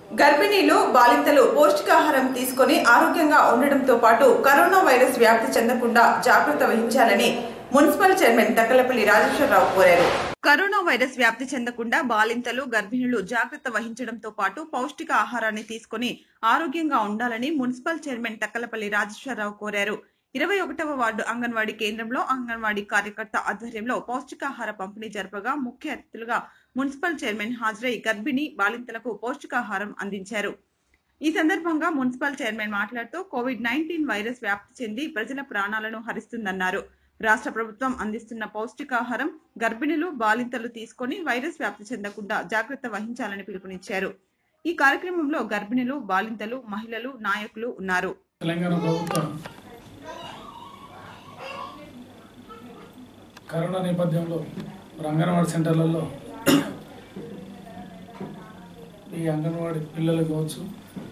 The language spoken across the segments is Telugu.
గర్భిణీలు బాలింతలు పౌష్టికాహారం తీసుకొని ఆరోగ్యంగా ఉండడంతో పాటు కరోనా వైరస్ వ్యాప్తి చెందకుండా జాగ్రత్త వహించాలని మున్సిపల్ చైర్మన్ తక్కలపల్లి రాజేశ్వరరావు కోరారు కరోనా వైరస్ వ్యాప్తి చెందకుండా బాలింతలు గర్భిణులు జాగ్రత్త వహించడంతో పాటు పౌష్టిక ఆహారాన్ని తీసుకొని ఆరోగ్యంగా ఉండాలని మున్సిపల్ చైర్మన్ తక్కలపల్లి రాజేశ్వరరావు కోరారు ఇరవై ఒకటవ వార్డు అంగన్వాడీ కేంద్రంలో అంగన్వాడీ కార్యకర్త ఆధ్వర్యంలో పౌష్టికాహార పంపిణీ జరపగా ముఖ్య అతిథులుగా మున్సిపల్ చైర్మన్ హాజరై గర్భిణీ బాలింతలకు పౌష్టికాహారం అందించారు ఈ సందర్భంగా మున్సిపల్ చైర్మన్ మాట్లాడుతూ కోవిడ్ నైన్టీన్ వైరస్ వ్యాప్తి చెంది ప్రజల ప్రాణాలను హరిస్తుందన్నారు రాష్ట్ర ప్రభుత్వం అందిస్తున్న పౌష్టికాహారం గర్భిణులు బాలింతలు తీసుకొని వైరస్ వ్యాప్తి చెందకుండా జాగ్రత్త వహించాలని పిలుపునిచ్చారు ఈ కార్యక్రమంలో గర్భిణులు బాలింతలు మహిళలు నాయకులు ఉన్నారు తెలంగాణ ప్రభుత్వం కరోనా నేపథ్యంలో మరి అంగన్వాడీ సెంటర్లలో ఈ అంగన్వాడీ పిల్లలు కావచ్చు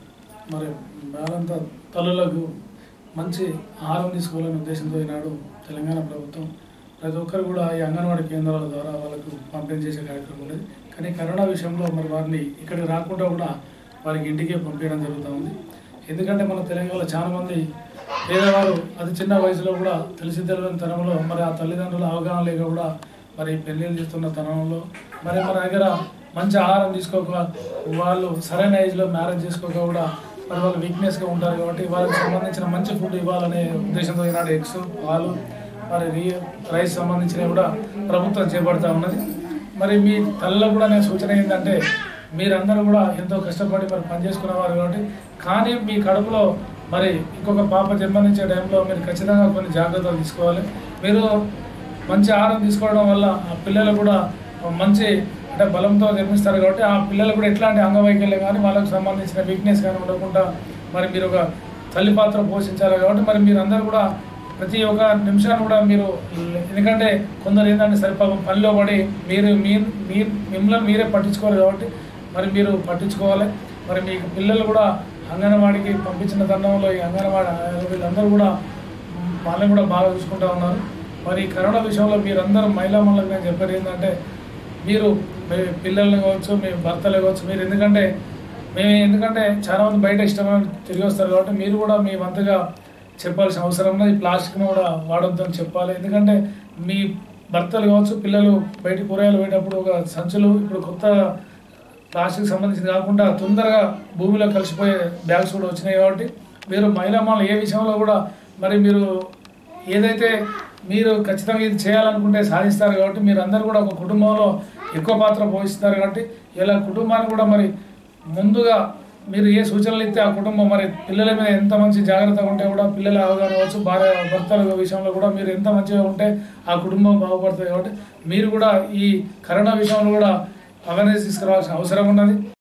మరి బాలంత తల్లులకు మంచి ఆహారం తీసుకోవాలనే ఉద్దేశంతో ఈనాడు తెలంగాణ ప్రభుత్వం ప్రతి ఒక్కరు కూడా ఈ అంగన్వాడీ కేంద్రాల ద్వారా వాళ్ళకు పంపిణీ చేసే కార్యక్రమం ఉన్నది కానీ కరోనా విషయంలో మరి వారిని ఇక్కడికి రాకుండా కూడా వారికి ఇంటికే పంపించడం జరుగుతూ ఉంది ఎందుకంటే మన తెలంగాణలో చాలా మంది పేదవారు అతి చిన్న వయసులో కూడా తెలిసి తెలియని తరంలో మరి ఆ తల్లిదండ్రుల అవగాహన లేక కూడా మరి పెళ్ళిళ్ళు చేస్తున్న తరుణంలో మరి మన దగ్గర మంచి ఆహారం తీసుకోక వాళ్ళు సరైన ఏజ్లో మ్యారేజ్ చేసుకోక కూడా మరి వాళ్ళు వీక్నెస్గా ఉంటారు కాబట్టి వాళ్ళకి సంబంధించిన మంచి ఫుడ్ ఇవ్వాలనే ఉద్దేశంతో ఈనాడు ఎగ్స్ పాలు మరి రీ రైస్ సంబంధించినవి కూడా ప్రభుత్వం చేపడతా ఉన్నది మరి మీ తల్లిలో కూడా నేను సూచన ఏంటంటే మీరందరూ కూడా ఎంతో కష్టపడి మరి పనిచేసుకునేవారు కాబట్టి కానీ మీ కడుపులో మరి ఇంకొక పాప జన్మనిచ్చే టైంలో మీరు ఖచ్చితంగా కొన్ని జాగ్రత్తలు తీసుకోవాలి మీరు మంచి ఆహారం తీసుకోవడం వల్ల ఆ పిల్లలు కూడా మంచి అంటే బలంతో జన్మిస్తారు కాబట్టి ఆ పిల్లలు కూడా ఎట్లాంటి అంగవైకల్యం కానీ వాళ్ళకు సంబంధించిన వీక్నెస్ కానీ ఉండకుండా మరి మీరు ఒక తల్లి పాత్ర పోషించాలి కాబట్టి మరి మీరందరూ కూడా ప్రతి ఒక్క నిమిషాన్ని కూడా మీరు ఎందుకంటే కొందరు ఏంటంటే సరిపాపం పనిలో పడి మీరు మీ మీ మిమ్మల్ని మీరే పట్టించుకోవాలి కాబట్టి మరి మీరు పట్టించుకోవాలి మరి మీకు పిల్లలు కూడా అంగన్వాడికి పంపించిన తరుణంలో ఈ అంగన్వాడి వీళ్ళందరూ కూడా మ్, వాళ్ళని కూడా బాగా చూసుకుంటా ఉన్నారు మరి ఈ కరోనా విషయంలో మీరందరూ మహిళా మనులకు నేను చెప్పేది ఏంటంటే మీరు మీ పిల్లల్ని కావచ్చు మీ భర్తలు కావచ్చు మీరు ఎందుకంటే మేము ఎందుకంటే చాలా మంది బయట ఇష్టమైన తిరిగి వస్తారు కాబట్టి మీరు కూడా మీ వంతుగా చెప్పాల్సిన అవసరం ఉన్నది ఈ ప్లాస్టిక్ను కూడా వాడొద్దని చెప్పాలి ఎందుకంటే మీ భర్తలు కావచ్చు పిల్లలు బయట కూరగాయలు పోయేటప్పుడు ఒక సంచులు ఇప్పుడు కొత్త ప్లాస్టిక్ సంబంధించింది కాకుండా తొందరగా భూమిలో కలిసిపోయే బ్యాగ్స్ కూడా వచ్చినాయి కాబట్టి మీరు మహిళా మనులు ఏ విషయంలో కూడా మరి మీరు ఏదైతే మీరు ఖచ్చితంగా ఇది చేయాలనుకుంటే సాధిస్తారు కాబట్టి మీరు అందరూ కూడా ఒక కుటుంబంలో ఎక్కువ పాత్ర పోషిస్తారు కాబట్టి ఇలా కుటుంబాన్ని కూడా మరి ముందుగా మీరు ఏ సూచనలు ఇస్తే ఆ కుటుంబం మరి పిల్లల మీద ఎంత మంచి జాగ్రత్తగా ఉంటే కూడా పిల్లల అవగాహన కావచ్చు భార్య భర్తల విషయంలో కూడా మీరు ఎంత మంచిగా ఉంటే ఆ కుటుంబం బాగుపడుతుంది కాబట్టి మీరు కూడా ఈ కరోనా విషయంలో కూడా అవేర్నెస్ తీసుకురావాల్సిన అవసరం ఉన్నది